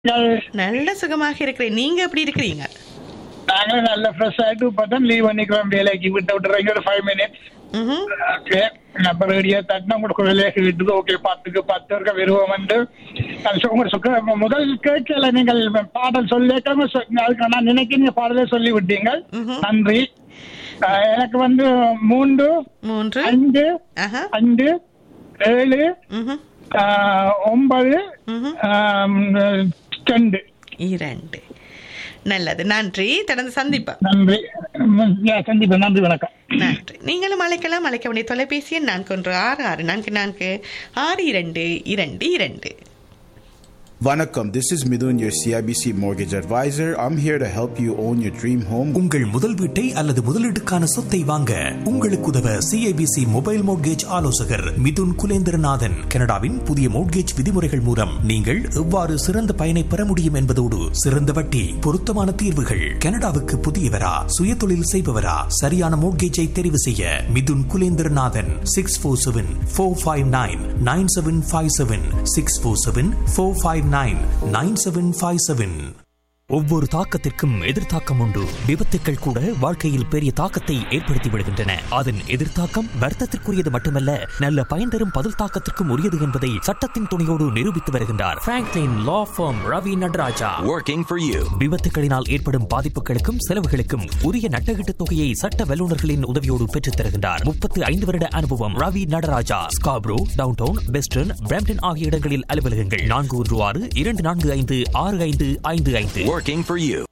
நீங்கள் நல்ல சுகமாக இருக்கிறேன் நீங்க எப்படி இருக்கிறீங்க நாங்களும் நல்ல ஃப்ரெஷ் ஆயிட்டு இப்பதான் லீவ் பண்ணிக்கிறோம் வேலைக்கு விட்டு விட்டுறீங்க ஒரு ஃபைவ் மினிட்ஸ் ம்ஹும். ஓகே நம்ம ரெடியா தட்டினா உங்களுக்கு வேலைக்கு விட்டுது ஓகே பத்துக்கு பத்து இருக்க விரும்பம் வந்து நான் சொ- உங்களுக்கு சொக்க- முதல் கேட்கல நீங்கள் பாடல் சொல்லிட்டாங்க அதுக்கு நான் நினைக்க நீங்க பாடலே சொல்லி விட்டீங்க ம்ஹும். நன்றி அஹ், எனக்கு வந்து மூன்று மூன்று ஐந்து ஆஹா அஞ்சு ஏழு ம்ஹும். ஆஹ், ஒன்பது ம்ஹும். ஆம், ரெண்டு இரண்டு நல்லது நன்றி தொடர்ந்து சந்திப்போம் நன்றி ம், யா, சந்திப்பேன் நன்றி வணக்கம் நன்றி நீங்களும் அழைக்கலாம் அழைக்க வேண்டிய தொலைபேசி எண் நான்கு ஒன்று ஆறு ஆறு நான்கு நான்கு ஆறு இரண்டு இரண்டு இரண்டு Vanakkam, this is Midun, your CIBC mortgage advisor. I'm here to help you own your dream home. உங்கள் முதல் வீட்டை அல்லது முதலீட்டுக்கான சொத்தை வாங்க உங்களுக்கு உதவ சிஐபிசி மொபைல் மோட்கேஜ் ஆலோசகர் மிதுன் குலேந்திரநாதன் கனடாவின் புதிய மோட்கேஜ் விதிமுறைகள் மூலம் நீங்கள் எவ்வாறு சிறந்த பயனை பெற முடியும் என்பதோடு சிறந்த வட்டி பொருத்தமான தீர்வுகள் கனடாவுக்கு புதியவரா சுயதொழில் செய்பவரா சரியான மோட்கேஜை தெரிவு செய்ய Mithun Kulendranathan six four seven four five nine nine seven five seven six four seven four five nine nine seven five seven ஒவ்வொரு தாக்கத்திற்கும் எதிர்த்தாக்கம் உண்டு விபத்துக்கள் கூட வாழ்க்கையில் பெரிய தாக்கத்தை ஏற்படுத்தி விடுகின்றன அதன் எதிர்த்தாக்கம் வர்த்தத்திற்குரியது மட்டுமல்ல நல்ல பயன் தரும் பதில் தாக்கத்திற்கும் உரியது என்பதை சட்டத்தின் துணையோடு நிரூபித்து வருகின்றார் Franklin law firm Ravi Nataraja working for you. விபத்துகளினால் ஏற்படும் பாதிப்புகளுக்கும் செலவுகளுக்கும் உரிய நட்டகீட்டு தொகையை சட்ட வல்லுநர்களின் உதவியோடு பெற்றுத் தருகின்றார் முப்பத்து ஐந்து வருட அனுபவம் Ravi Nataraja Scarborough downtown Weston Brampton ஆகிய இடங்களில் அலுவலகங்கள் நான்கு ஒன்று ஆறு இரண்டு நான்கு ஐந்து ஆறு ஐந்து ஐந்து ஐந்து Working for you.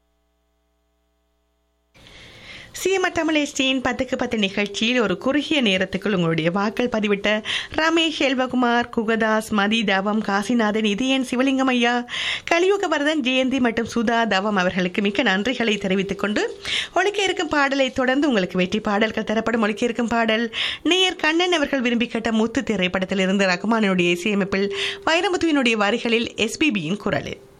சிஎம் தமிழேஷ்டியின் பத்துக்கு பத்து நிகழ்ச்சியில் ஒரு குறுகிய நேரத்துக்குள் உங்களுடைய வாக்கள் பதிவிட்ட ரமேஷ் செல்வகுமார் குகதாஸ் மதி தவம் காசிநாதன் இதயன் சிவலிங்கம் ஐயா கலியுக வரதன் ஜெயந்தி மற்றும் சுதா தவம் அவர்களுக்கு மிக்க நன்றிகளை தெரிவித்துக் கொண்டு ஒழிக்க இருக்கும் பாடலை தொடர்ந்து உங்களுக்கு வெற்றி பாடல்கள் தரப்படும் ஒழிக்க இருக்கும் பாடல் நேயர் கண்ணன் அவர்கள் விரும்பி கேட்ட முத்து திரைப்படத்திலிருந்து ரகுமானுடைய இசையமைப்பில் வைரமுத்துவினுடைய வரிகளில் எஸ்பிபியின் குரலில்